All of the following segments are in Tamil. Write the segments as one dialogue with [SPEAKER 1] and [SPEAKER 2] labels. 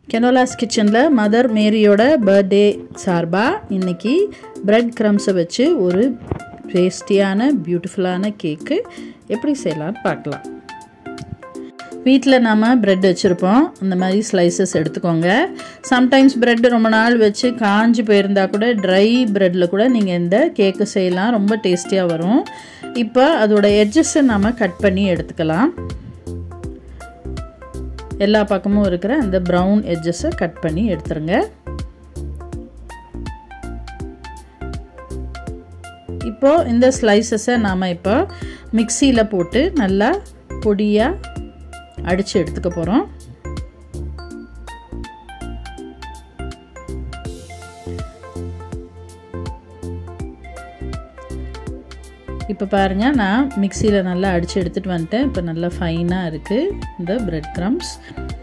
[SPEAKER 1] கெனோலாஸ் கிச்சனில் மதர் மேரியோட பர்த்டே சார்பாக இன்றைக்கி பிரெட் க்ரம்ஸை வச்சு ஒரு டேஸ்டியான பியூட்டிஃபுல்லான கேக்கு எப்படி செய்யலான்னு பார்க்கலாம் வீட்டில் நாம் ப்ரெட் வச்சுருப்போம் இந்த மாதிரி ஸ்லைசஸ் எடுத்துக்கோங்க சம்டைம்ஸ் ப்ரெட் ரொம்ப நாள் வச்சு காஞ்சி போயிருந்தா கூட ட்ரை ப்ரெட்டில் கூட நீங்கள் இந்த கேக்கு செய்யலாம் ரொம்ப டேஸ்டியாக வரும் இப்போ அதோட எட்ஜஸை நாம் கட் பண்ணி எடுத்துக்கலாம் எல்லா பக்கமும் இருக்கிற அந்த ப்ரௌன் எட்ஜஸை கட் பண்ணி எடுத்துருங்க இப்போது இந்த ஸ்லைசஸை நாம் இப்போ மிக்சியில் போட்டு நல்லா பொடியாக அடித்து எடுத்துக்க போகிறோம் இப்போ பாருங்கள் நான் மிக்சியில் நல்லா அடித்து எடுத்துகிட்டு வந்துட்டேன் இப்போ நல்லா ஃபைனாக இருக்குது இந்த பிரெட் க்ரம்ஸ்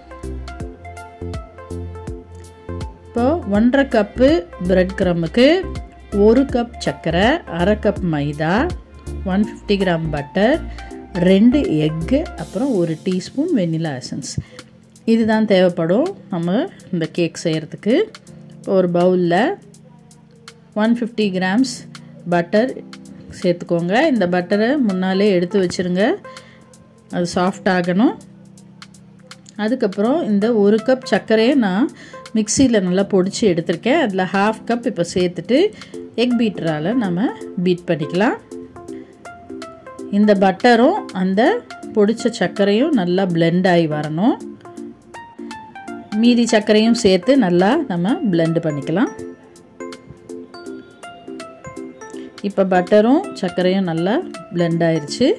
[SPEAKER 1] இப்போது ஒன்றரை கப்பு பிரெட் க்ரம்முக்கு ஒரு கப் சர்க்கரை அரை கப் மைதா ஒன் ஃபிஃப்டி கிராம் பட்டர் ரெண்டு எக்கு அப்புறம் ஒரு டீஸ்பூன் வெண்ணிலா எசன்ஸ் இதுதான் தேவைப்படும் நம்ம இந்த கேக் செய்கிறதுக்கு ஒரு பவுலில் ஒன் ஃபிஃப்டி கிராம்ஸ் பட்டர் சேர்த்துக்கோங்க இந்த பட்டரை முன்னாலே எடுத்து வச்சுருங்க அது சாஃப்ட் ஆகணும் அதுக்கப்புறம் இந்த ஒரு கப் சர்க்கரையை நான் மிக்சியில் நல்லா பொடிச்சு எடுத்திருக்கேன் அதில் ஹாஃப் கப் இப்போ சேர்த்துட்டு எக் பீட்டரால் நம்ம பீட் பண்ணிக்கலாம் இந்த பட்டரும் அந்த பொடிச்ச சர்க்கரையும் நல்லா பிளெண்ட் ஆகி வரணும் மீதி சர்க்கரையும் சேர்த்து நல்லா நம்ம பிளெண்ட் பண்ணிக்கலாம் இப்போ பட்டரும் சர்க்கரையும் நல்லா பிளெண்ட் ஆயிடுச்சு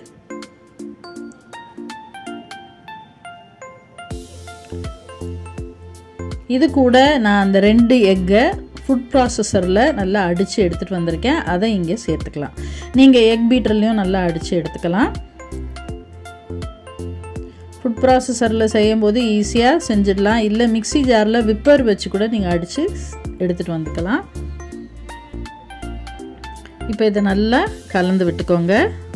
[SPEAKER 1] இது கூட நான் அந்த ரெண்டு எக்கை ஃபுட் ப்ராசஸரில் நல்லா அடித்து எடுத்துகிட்டு வந்திருக்கேன் அதை இங்கே சேர்த்துக்கலாம் நீங்கள் எக் பீட்டர்லேயும் நல்லா அடித்து எடுத்துக்கலாம் ஃபுட் ப்ராசஸரில் செய்யும் போது ஈஸியாக செஞ்சிடலாம் இல்லை மிக்சி ஜாரில் விப்பர் வச்சு கூட நீங்கள் அடித்து எடுத்துகிட்டு வந்துக்கலாம் இப்போ இதை நல்லா கலந்து விட்டுக்கோங்க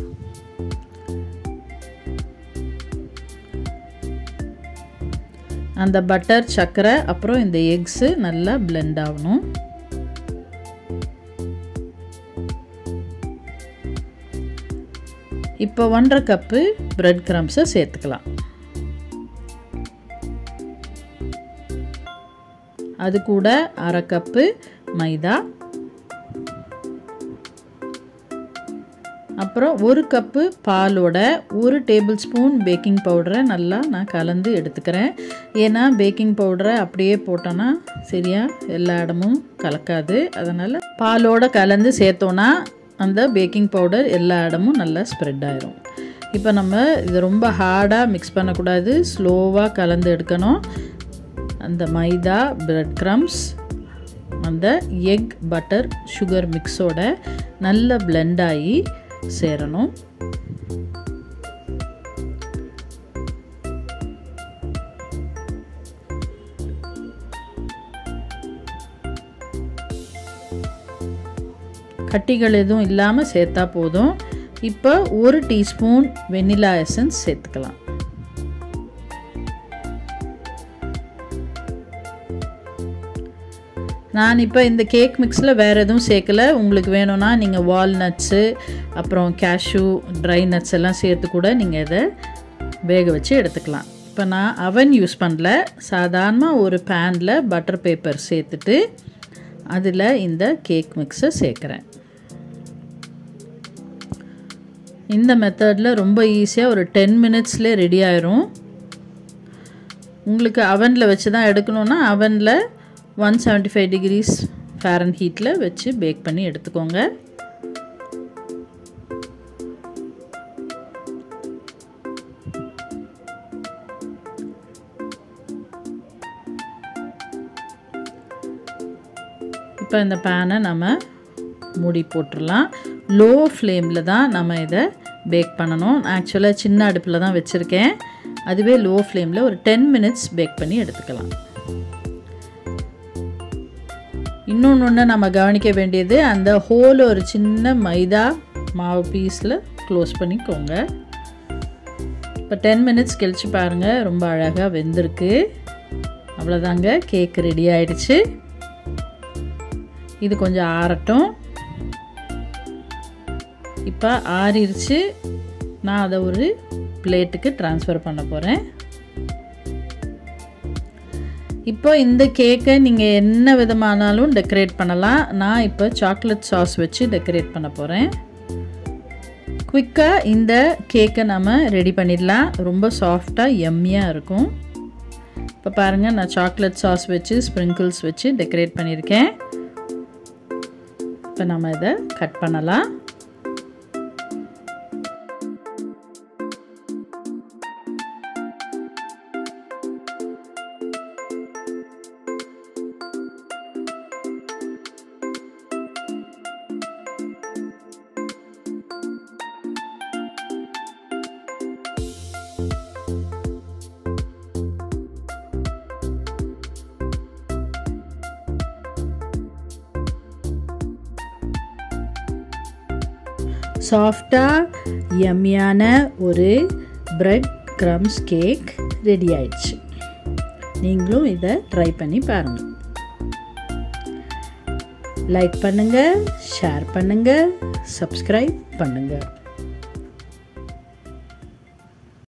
[SPEAKER 1] அந்த பட்டர் சர்க்கரை அப்புறம் இந்த எக்ஸு நல்லா பிளெண்ட் ஆகணும் இப்போ ஒன்றரை கப்பு பிரெட் கிரம்ஸை சேர்த்துக்கலாம் அது கூட அரை கப்பு மைதா அப்புறம் ஒரு கப்பு பாலோட ஒரு டேபிள் ஸ்பூன் பேக்கிங் பவுடரை நல்லா நான் கலந்து எடுத்துக்கிறேன் ஏன்னா பேக்கிங் பவுடரை அப்படியே போட்டோன்னா சரியாக எல்லா இடமும் கலக்காது அதனால் பாலோட கலந்து சேர்த்தோன்னா அந்த பேக்கிங் பவுடர் எல்லா இடமும் நல்லா ஸ்ப்ரெட் ஆயிரும் இப்போ நம்ம இது ரொம்ப ஹார்டாக மிக்ஸ் பண்ணக்கூடாது ஸ்லோவாக கலந்து எடுக்கணும் அந்த மைதா பிரெட் க்ரம்ஸ் அந்த எக் பட்டர் சுகர் மிக்ஸோட நல்ல பிளெண்ட் ஆகி சேரணும் கட்டிகள் எதுவும் இல்லாமல் சேர்த்தா போதும் இப்போ ஒரு டீஸ்பூன் வெனிலா எசன்ஸ் சேர்த்துக்கலாம் நான் இப்போ இந்த கேக் மிக்ஸில் வேறு எதுவும் சேர்க்கலை உங்களுக்கு வேணும்னா நீங்கள் வால்நட்ஸு அப்புறம் கேஷ்யூ ட்ரை நட்ஸ் எல்லாம் சேர்த்து கூட நீங்கள் இதை வேக வச்சு எடுத்துக்கலாம் இப்போ நான் அவன் யூஸ் பண்ணல சாதாரணமாக ஒரு பேனில் பட்டர் பேப்பர் சேர்த்துட்டு அதில் இந்த கேக் மிக்ஸை சேர்க்குறேன் இந்த மெத்தடில் ரொம்ப ஈஸியாக ஒரு டென் மினிட்ஸ்லேயே ரெடி ஆயிரும் உங்களுக்கு அவனில் வச்சு தான் எடுக்கணுன்னா அவனில் one seventy five degrees fahrenheit ஹீட்டில் வச்சு பேக் பண்ணி எடுத்துக்கோங்க இப்போ இந்த பேனை நம்ம மூடி போட்டுடலாம் லோ ஃப்ளேமில் தான் நம்ம இதை பேக் பண்ணணும் ஆக்சுவலாக சின்ன அடுப்பில் தான் வச்சுருக்கேன் அதுவே லோ ஃப்ளேமில் ஒரு டென் மினிட்ஸ் பேக் பண்ணி எடுத்துக்கலாம் இன்னொன்று ஒன்று நம்ம கவனிக்க வேண்டியது அந்த ஹோல் ஒரு சின்ன மைதா மாவு பீஸில் க்ளோஸ் பண்ணிக்கோங்க இப்போ டென் மினிட்ஸ் கழித்து பாருங்கள் ரொம்ப அழகாக வெந்திருக்கு அவ்வளோதாங்க கேக் ரெடி ஆயிடுச்சு இது கொஞ்சம் ஆறட்டும் இப்போ ஆறிடுச்சு நான் அதை ஒரு பிளேட்டுக்கு ட்ரான்ஸ்ஃபர் பண்ண போகிறேன் இப்போ இந்த கேக்கை நீங்கள் என்ன விதமானாலும் டெக்கரேட் பண்ணலாம் நான் இப்போ சாக்லேட் சாஸ் வச்சு டெக்கரேட் பண்ண போகிறேன் குவிக்காக இந்த கேக்கை நம்ம ரெடி பண்ணிடலாம் ரொம்ப சாஃப்டாக எம்மியாக இருக்கும் இப்போ பாருங்கள் நான் சாக்லேட் சாஸ் வச்சு ஸ்ப்ரிங்கிள்ஸ் வச்சு டெக்கரேட் பண்ணியிருக்கேன் இப்போ நம்ம இதை கட் பண்ணலாம் சாஃப்டாக எம்மியான ஒரு பிரெட் க்ரம்ஸ் கேக் ரெடி ஆயிடுச்சு நீங்களும் இதை ட்ரை பண்ணி பாருங்கள் லைக் பண்ணுங்கள் ஷேர் பண்ணுங்கள் சப்ஸ்கிரைப் பண்ணுங்கள்